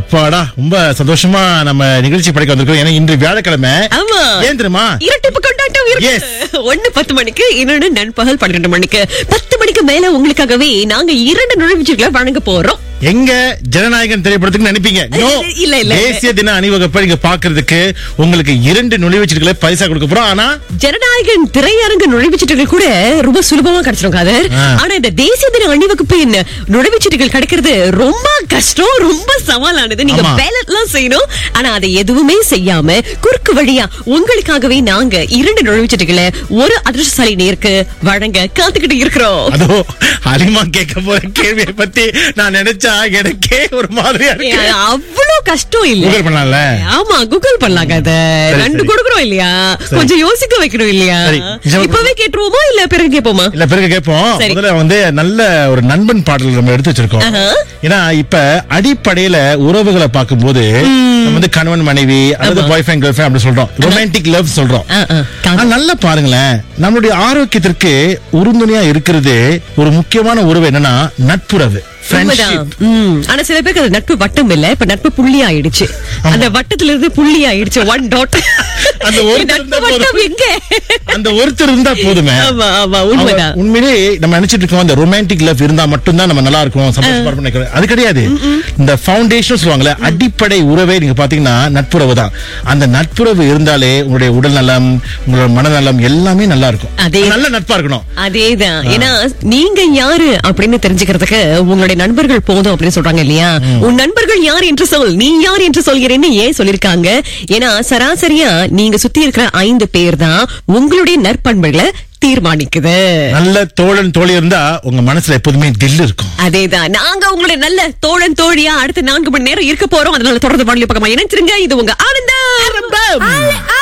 அப்பாடா ரொம்ப சந்தோஷமா நம்ம நிகழ்ச்சி படைக்க வந்திருக்கோம் ஏன்னா இன்று வியாழக்கிழமை ஆமா ஏன் தெரியுமா இரட்டிப்பு கொண்டாட்டம் Yes. இருக்கு ஒண்ணு பத்து மணிக்கு இன்னொன்னு நண்பகல் பன்னிரண்டு மணிக்கு பத்து மணிக்கு மேல உங்களுக்காகவே நாங்க இரண்டு நுழைவுச்சீட்டுகளை வழங்க போறோம் எங்க ஜனநாயகன் திரைப்படத்துக்கு நினைப்பீங்க No. இல்ல, இல்ல. தேசிய தின அணிவகுப்பை நீங்க பாக்குறதுக்கு உங்களுக்கு இரண்டு நுழைவுச்சீட்டுகளை பரிசா கொடுக்க போறோம் ஆனா ஜனநாயகன் திரையரங்கு நுழைவுச்சீட்டுகள் கூட ரொம்ப சுலபமா கிடைச்சிரும் காதர் ஆ. ஆனா இந்த தேசிய தின அணிவகுப்பின் நுழைவுச்சீட்டுகள் கிடைக்கிறது ரொம்ப கஷ்டம் ரொம்ப சவாலானது நீங்க ஆமா. பேலட் எல்லாம் செய்யணும் ஆனா அதை எதுவுமே செய்யாம குறுக்கு வழியா உங்களுக்காகவே நாங்க இரண்டு நுழைவுச்சீட்டுகளை ஒரு அதிர்ஷ்டசாலி நேருக்கு வழங்க காத்துக்கிட்டு இருக்கிறோம் அதோ அலிமா கேட்க போற கேள்வியை பத்தி நான் நினைச்சா எனக்கே ஒரு மாதிரியா ஏ, இருக்கு அவ்வளவு கஷ்டம் இல்ல கூகுள் பண்ணலாம்ல ஆமா கூகுள் பண்ணலாங்க அத சரி, ரெண்டு சரி. கொடுக்கறோம் இல்லையா கொஞ்சம் யோசிக்க வைக்கணும் இல்லையா சரி, நிஜமா- இப்பவே கேட்டுருவோமா இல்ல பிறகு கேட்போமா இல்ல பிறகு கேட்போம் சரி. முதல்ல வந்து நல்ல ஒரு நண்பன் பாடல் நம்ம எடுத்து வச்சிருக்கோம் ஆஹா. ஏன்னா இப்ப அடிப்படையில உறவுகளை பார்க்கும்போது நம்ம வந்து கணவன் மனைவி அல்லது பாய் ஃப்ரெண்ட் கேர்ள் ஃப்ரெண்ட் அப்படி சொல்றோம் ரொமான்டிக் லவ் சொல்றோம் ஆ, ஆ. ஆனா நல்லா பாருங்களேன் நம்மளுடைய ஆரோக்கியத்திற்கு உறுதுணையா இருக்கிறது ஒரு முக்கியமான உறவு என்னன்னா நட்புறவு உண்மைதான். ஃப்ரெண்ட்ஷிப் ம். ஆனா சில பேருக்கு அது நட்பு வட்டம் இல்ல இப்ப நட்பு புள்ளி ஆயிடுச்சு அந்த வட்டத்துல இருந்து புள்ளி ஆயிடுச்சு ஒன் டாட் அந்த ஒரு நட்பு இருந்தா வட்டம் போதும். எங்க அந்த ஒருத்தர் இருந்தா போதுமே ஆமா ஆமா அவங்க உண்மைதான் உண்மையிலே நம்ம நினைச்சிட்டு இருக்கோம் அந்த ரொமான்டிக் லவ் இருந்தா மட்டும்தான் நம்ம நல்லா இருக்கும் சந்தோஷமா இருப்போம்னு நினைக்கிறோம். அது கிடையாது இந்த ஃபவுண்டேஷன் சொல்லுவாங்கல்ல அடிப்படை உறவே நீங்க பாத்தீங்கன்னா நட்புறவு தான் அந்த நட்புறவு இருந்தாலே உங்களுடைய உடல் நலம் உங்களோட மனநலம் எல்லாமே நல்லா இருக்கும் அதே- நல்ல நட்பா இருக்கணும் அதேதான் ஏன்னா நீங்க யாரு அப்படின்னு தெரிஞ்சுக்கிறதுக்கு உங்களுடைய நண்பர்கள் போதும் அப்படின்னு சொல்றாங்க இல்லையா உன் நண்பர்கள் யார் என்று சொல் நீ யார் என்று சொல்கிறேன்னு ஏன் சொல்லிருக்காங்க ஏன்னா சராசரியா நீங்க சுத்தி இருக்கிற ஐந்து பேர் தான் உங்களுடைய நற்பண்புகளை தீர்மானிக்குது நல்ல தோழன் தோழி இருந்தா உங்க மனசுல எப்போதுமே தில் இருக்கும் அதேதான் நாங்க உங்களுடைய நல்ல தோழன் தோழியா அடுத்த நான்கு மணி நேரம் இருக்க போறோம் அதனால தொடர்ந்து வானொலி பக்கமா இணைச்சிருங்க இது உங்க ஆனந்தம்